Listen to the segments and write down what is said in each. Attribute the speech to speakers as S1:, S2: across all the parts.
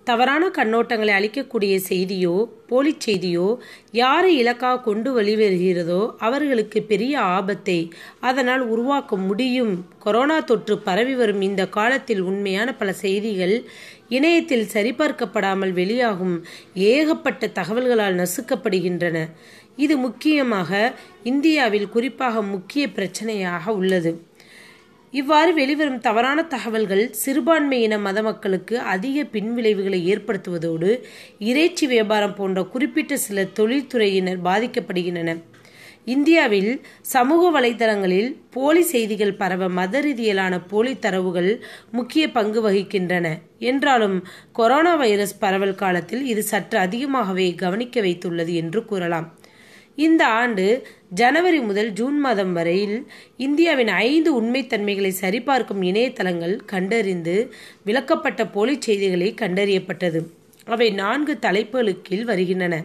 S1: தவறான கண்ணோட்டங்களை அளிக்கக்கூடிய செய்தியோ போலிச் செய்தியோ யாரை இலக்காக கொண்டு வெளிவருகிறதோ அவர்களுக்கு பெரிய ஆபத்தை அதனால் உருவாக்க முடியும் கொரோனா தொற்று பரவி வரும் இந்த காலத்தில் உண்மையான பல செய்திகள் இணையத்தில் சரிபார்க்கப்படாமல் வெளியாகும் ஏகப்பட்ட தகவல்களால் நசுக்கப்படுகின்றன இது முக்கியமாக இந்தியாவில் குறிப்பாக முக்கிய பிரச்சனையாக உள்ளது இவ்வாறு வெளிவரும் தவறான தகவல்கள் சிறுபான்மையின மத மக்களுக்கு அதிக பின்விளைவுகளை ஏற்படுத்துவதோடு இறைச்சி வியாபாரம் போன்ற குறிப்பிட்ட சில தொழில்துறையினர் பாதிக்கப்படுகின்றனர் இந்தியாவில் சமூக வலைதளங்களில் போலி செய்திகள் பரவ மத ரீதியிலான போலி தரவுகள் முக்கிய பங்கு வகிக்கின்றன என்றாலும் கொரோனா வைரஸ் பரவல் காலத்தில் இது சற்று அதிகமாகவே கவனிக்க வைத்துள்ளது என்று கூறலாம் இந்த ஆண்டு ஜனவரி முதல் ஜூன் மாதம் வரையில் இந்தியாவின் ஐந்து உண்மைத்தன்மைகளை சரிபார்க்கும் இணையதளங்கள் கண்டறிந்து விளக்கப்பட்ட போலி செய்திகளை கண்டறியப்பட்டது அவை நான்கு தலைப்புகளுக்கு கீழ் வருகின்றன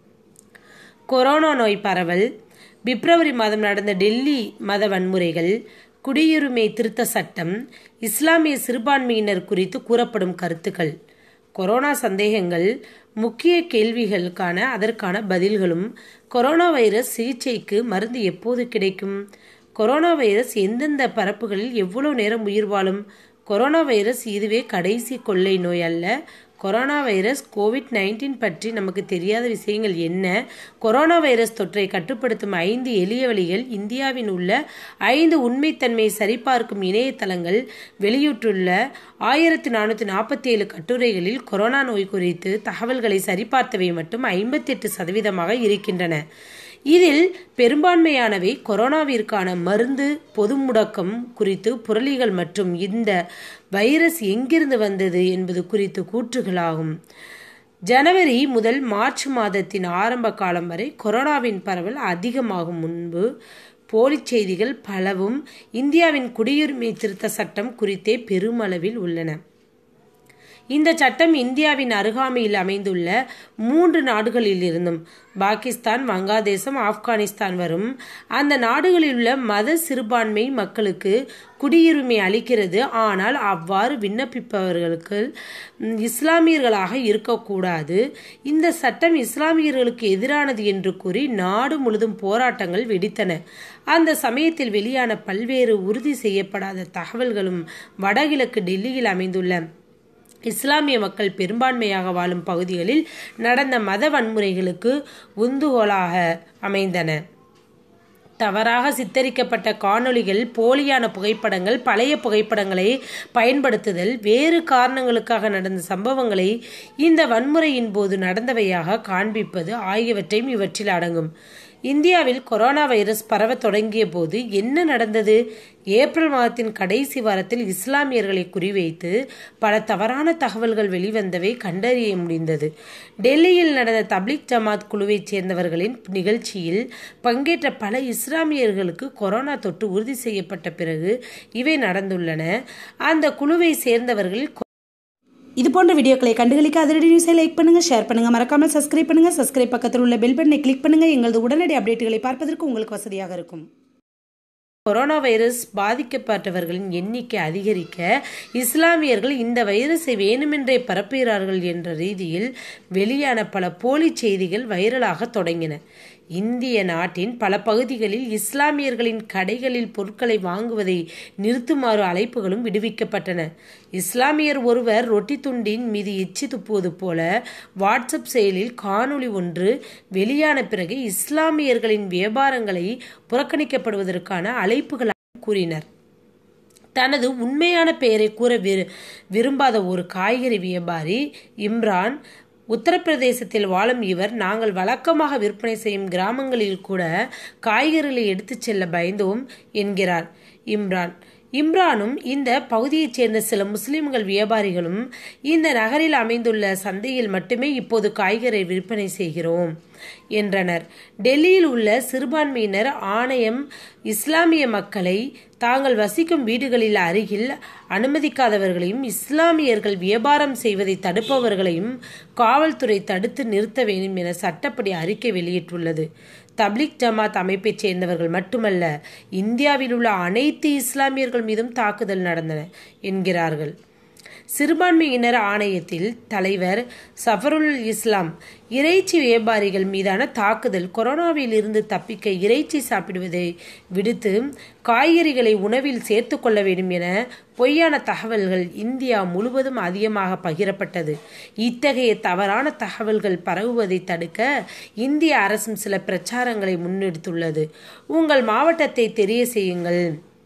S1: கொரோனா நோய் பரவல் பிப்ரவரி மாதம் நடந்த டெல்லி மத வன்முறைகள் குடியுரிமை திருத்த சட்டம் இஸ்லாமிய சிறுபான்மையினர் குறித்து கூறப்படும் கருத்துக்கள் கொரோனா சந்தேகங்கள் முக்கிய கேள்விகளுக்கான அதற்கான பதில்களும் கொரோனா வைரஸ் சிகிச்சைக்கு மருந்து எப்போது கிடைக்கும் கொரோனா வைரஸ் எந்தெந்த பரப்புகளில் எவ்வளவு நேரம் உயிர் வாழும் கொரோனா வைரஸ் இதுவே கடைசி கொள்ளை நோய் அல்ல கொரோனா வைரஸ் கோவிட் நைன்டீன் பற்றி நமக்கு தெரியாத விஷயங்கள் என்ன கொரோனா வைரஸ் தொற்றை கட்டுப்படுத்தும் ஐந்து எளிய வழிகள் இந்தியாவின் உள்ள ஐந்து உண்மைத்தன்மையை சரிபார்க்கும் இணையதளங்கள் வெளியிட்டுள்ள ஆயிரத்தி நானூற்றி நாற்பத்தி ஏழு கட்டுரைகளில் கொரோனா நோய் குறித்து தகவல்களை சரிபார்த்தவை மட்டும் ஐம்பத்தி எட்டு சதவீதமாக இருக்கின்றன இதில் பெரும்பான்மையானவை கொரோனாவிற்கான மருந்து பொது முடக்கம் குறித்து புரளிகள் மற்றும் இந்த வைரஸ் எங்கிருந்து வந்தது என்பது குறித்து கூற்றுகளாகும் ஜனவரி முதல் மார்ச் மாதத்தின் ஆரம்ப காலம் வரை கொரோனாவின் பரவல் அதிகமாகும் முன்பு போலிச் செய்திகள் பலவும் இந்தியாவின் குடியுரிமை திருத்த சட்டம் குறித்தே பெருமளவில் உள்ளன இந்த சட்டம் இந்தியாவின் அருகாமையில் அமைந்துள்ள மூன்று நாடுகளில் இருந்தும் பாகிஸ்தான் வங்காதேசம் ஆப்கானிஸ்தான் வரும் அந்த நாடுகளில் உள்ள மத சிறுபான்மை மக்களுக்கு குடியுரிமை அளிக்கிறது ஆனால் அவ்வாறு விண்ணப்பிப்பவர்களுக்கு இஸ்லாமியர்களாக இருக்கக்கூடாது இந்த சட்டம் இஸ்லாமியர்களுக்கு எதிரானது என்று கூறி நாடு முழுதும் போராட்டங்கள் வெடித்தன அந்த சமயத்தில் வெளியான பல்வேறு உறுதி செய்யப்படாத தகவல்களும் வடகிழக்கு டெல்லியில் அமைந்துள்ள இஸ்லாமிய மக்கள் பெரும்பான்மையாக வாழும் பகுதிகளில் நடந்த மத வன்முறைகளுக்கு உந்துகோலாக அமைந்தன தவறாக சித்தரிக்கப்பட்ட காணொளிகள் போலியான புகைப்படங்கள் பழைய புகைப்படங்களை பயன்படுத்துதல் வேறு காரணங்களுக்காக நடந்த சம்பவங்களை இந்த வன்முறையின் போது நடந்தவையாக காண்பிப்பது ஆகியவற்றையும் இவற்றில் அடங்கும் இந்தியாவில் கொரோனா வைரஸ் பரவ தொடங்கிய போது என்ன நடந்தது ஏப்ரல் மாதத்தின் கடைசி வாரத்தில் இஸ்லாமியர்களை குறிவைத்து பல தவறான தகவல்கள் வெளிவந்தவை கண்டறிய முடிந்தது டெல்லியில் நடந்த தப்லிக் ஜமாத் குழுவைச் சேர்ந்தவர்களின் நிகழ்ச்சியில் பங்கேற்ற பல இஸ்லாமியர்களுக்கு கொரோனா தொற்று உறுதி செய்யப்பட்ட பிறகு இவை நடந்துள்ளன அந்த குழுவை சேர்ந்தவர்களில்
S2: இது போன்ற வீடியோக்களை கண்டுகளிக்க அதிரடி நியூஸை லைக் பண்ணுங்க ஷேர் பண்ணுங்க மறக்காமல் சப்ஸ்கிரைப் பண்ணுங்க சப்ஸ்கிரைப் பக்கத்தில் உள்ள பெல் பட்டனை கிளிக் பண்ணுங்க எங்களது உடனடி அப்டேட்டுகளை பார்ப்பதற்கு உங்களுக்கு வசதியாக இருக்கும்
S1: கொரோனா வைரஸ் பாதிக்கப்பட்டவர்களின் எண்ணிக்கை அதிகரிக்க இஸ்லாமியர்கள் இந்த வைரஸை வேணுமென்றே பரப்புகிறார்கள் என்ற ரீதியில் வெளியான பல போலி செய்திகள் வைரலாக தொடங்கின இந்திய நாட்டின் பல பகுதிகளில் இஸ்லாமியர்களின் கடைகளில் பொருட்களை வாங்குவதை நிறுத்துமாறு அழைப்புகளும் விடுவிக்கப்பட்டன இஸ்லாமியர் ஒருவர் ரொட்டி துண்டின் மீது எச்சி துப்புவது போல வாட்ஸ்அப் செயலில் காணொளி ஒன்று வெளியான பிறகு இஸ்லாமியர்களின் வியாபாரங்களை புறக்கணிக்கப்படுவதற்கான அழைப்புகள் கூறினர் தனது உண்மையான பெயரை கூற விரும்பாத ஒரு காய்கறி வியாபாரி இம்ரான் உத்தரப்பிரதேசத்தில் வாழும் இவர் நாங்கள் வழக்கமாக விற்பனை செய்யும் கிராமங்களில் கூட காய்கறிகளை எடுத்துச் செல்ல பயந்தோம் என்கிறார் இம்ரான் இம்ரானும் இந்த பகுதியைச் சேர்ந்த சில முஸ்லிம்கள் வியாபாரிகளும் இந்த நகரில் அமைந்துள்ள சந்தையில் மட்டுமே இப்போது காய்கறி விற்பனை செய்கிறோம் என்றனர் டெல்லியில் உள்ள சிறுபான்மையினர் ஆணையம் இஸ்லாமிய மக்களை தாங்கள் வசிக்கும் வீடுகளில் அருகில் அனுமதிக்காதவர்களையும் இஸ்லாமியர்கள் வியாபாரம் செய்வதை தடுப்பவர்களையும் காவல்துறை தடுத்து நிறுத்த வேண்டும் என சட்டப்படி அறிக்கை வெளியிட்டுள்ளது தப்லிக் ஜமாத் அமைப்பைச் சேர்ந்தவர்கள் மட்டுமல்ல இந்தியாவில் உள்ள அனைத்து இஸ்லாமியர்கள் மீதும் தாக்குதல் நடந்தன என்கிறார்கள் சிறுபான்மையினர் ஆணையத்தில் தலைவர் சஃபருல் இஸ்லாம் இறைச்சி வியாபாரிகள் மீதான தாக்குதல் கொரோனாவில் இருந்து தப்பிக்க இறைச்சி சாப்பிடுவதை விடுத்து காய்கறிகளை உணவில் சேர்த்து கொள்ள வேண்டும் என பொய்யான தகவல்கள் இந்தியா முழுவதும் அதிகமாக பகிரப்பட்டது இத்தகைய தவறான தகவல்கள் பரவுவதை தடுக்க இந்திய அரசும் சில பிரச்சாரங்களை முன்னெடுத்துள்ளது உங்கள் மாவட்டத்தை தெரிய செய்யுங்கள்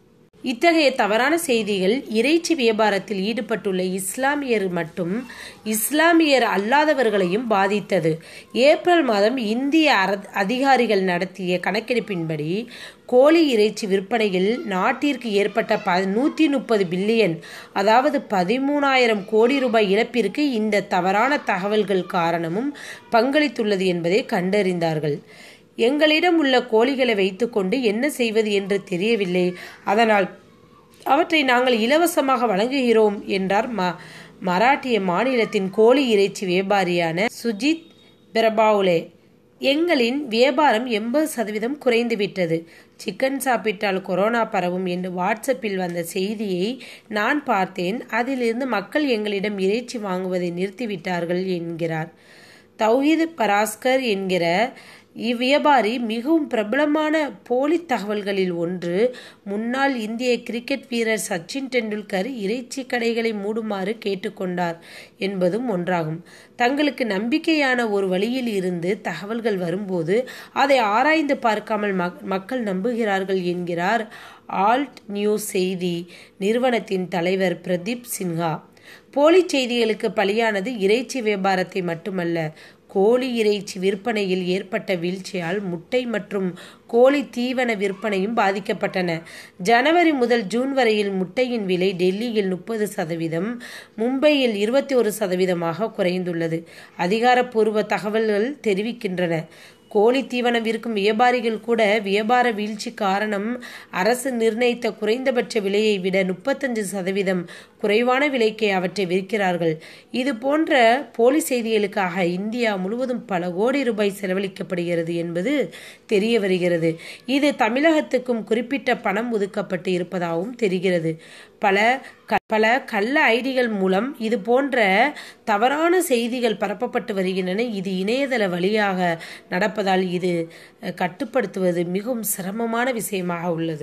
S1: இத்தகைய தவறான செய்திகள் இறைச்சி வியாபாரத்தில் ஈடுபட்டுள்ள இஸ்லாமியர் மட்டும் இஸ்லாமியர் அல்லாதவர்களையும் பாதித்தது ஏப்ரல் மாதம் இந்திய அதிகாரிகள் நடத்திய கணக்கெடுப்பின்படி கோழி இறைச்சி விற்பனையில் நாட்டிற்கு ஏற்பட்ட ப நூற்றி முப்பது பில்லியன் அதாவது பதிமூணாயிரம் கோடி ரூபாய் இழப்பிற்கு இந்த தவறான தகவல்கள் காரணமும் பங்களித்துள்ளது என்பதை கண்டறிந்தார்கள் எங்களிடம் உள்ள கோழிகளை வைத்துக்கொண்டு என்ன செய்வது என்று தெரியவில்லை அதனால் அவற்றை நாங்கள் இலவசமாக வழங்குகிறோம் என்றார் ம மராட்டிய மாநிலத்தின் கோழி இறைச்சி வியாபாரியான சுஜித் பிரபாவுலே எங்களின் வியாபாரம் எண்பது சதவீதம் குறைந்துவிட்டது சிக்கன் சாப்பிட்டால் கொரோனா பரவும் என்று வாட்ஸ்அப்பில் வந்த செய்தியை நான் பார்த்தேன் அதிலிருந்து மக்கள் எங்களிடம் இறைச்சி வாங்குவதை நிறுத்திவிட்டார்கள் என்கிறார் தௌஹீத் பராஸ்கர் என்கிற இவ்வியாபாரி மிகவும் பிரபலமான போலி தகவல்களில் ஒன்று முன்னாள் இந்திய கிரிக்கெட் வீரர் சச்சின் டெண்டுல்கர் இறைச்சி கடைகளை மூடுமாறு கேட்டுக்கொண்டார் என்பதும் ஒன்றாகும் தங்களுக்கு நம்பிக்கையான ஒரு வழியில் இருந்து தகவல்கள் வரும்போது அதை ஆராய்ந்து பார்க்காமல் மக்கள் நம்புகிறார்கள் என்கிறார் ஆல்ட் நியூஸ் செய்தி நிறுவனத்தின் தலைவர் பிரதீப் சின்ஹா போலி செய்திகளுக்கு பலியானது இறைச்சி வியாபாரத்தை மட்டுமல்ல கோழி இறைச்சி விற்பனையில் ஏற்பட்ட வீழ்ச்சியால் முட்டை மற்றும் கோழி தீவன விற்பனையும் பாதிக்கப்பட்டன ஜனவரி முதல் ஜூன் வரையில் முட்டையின் விலை டெல்லியில் முப்பது சதவீதம் மும்பையில் இருபத்தி ஒரு சதவீதமாக குறைந்துள்ளது அதிகாரப்பூர்வ தகவல்கள் தெரிவிக்கின்றன கோழி தீவனம் விற்கும் வியாபாரிகள் கூட வியாபார வீழ்ச்சி காரணம் அரசு நிர்ணயித்த குறைந்தபட்ச விலையை விட முப்பத்தஞ்சு சதவீதம் குறைவான விலைக்கு அவற்றை விற்கிறார்கள் இது போன்ற போலி செய்திகளுக்காக இந்தியா முழுவதும் பல கோடி ரூபாய் செலவழிக்கப்படுகிறது என்பது தெரிய வருகிறது இது தமிழகத்துக்கும் குறிப்பிட்ட பணம் ஒதுக்கப்பட்டு இருப்பதாகவும் தெரிகிறது பல பல கள்ள ஐடிகள் மூலம் இது போன்ற தவறான செய்திகள் பரப்பப்பட்டு வருகின்றன இது இணையதள வழியாக நடப்பதால் இது கட்டுப்படுத்துவது மிகவும் சிரமமான விஷயமாக உள்ளது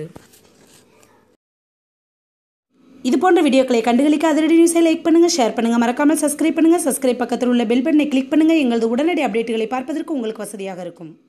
S2: இது போன்ற வீடியோக்களை கண்டுகளிக்க அதிரடி நியூஸை லைக் பண்ணுங்க ஷேர் பண்ணுங்க மறக்காமல் சப்ஸ்கிரைப் பண்ணுங்க சப்ஸ்கிரைப் பக்கத்தில் உள்ள பெல் பட்டனை கிளிக் பண்ணுங்க எங்களது உடனடி அப்டேட்டுகளை பார்ப்பதற்கு உங்களுக்கு வசதியாக இருக்கும்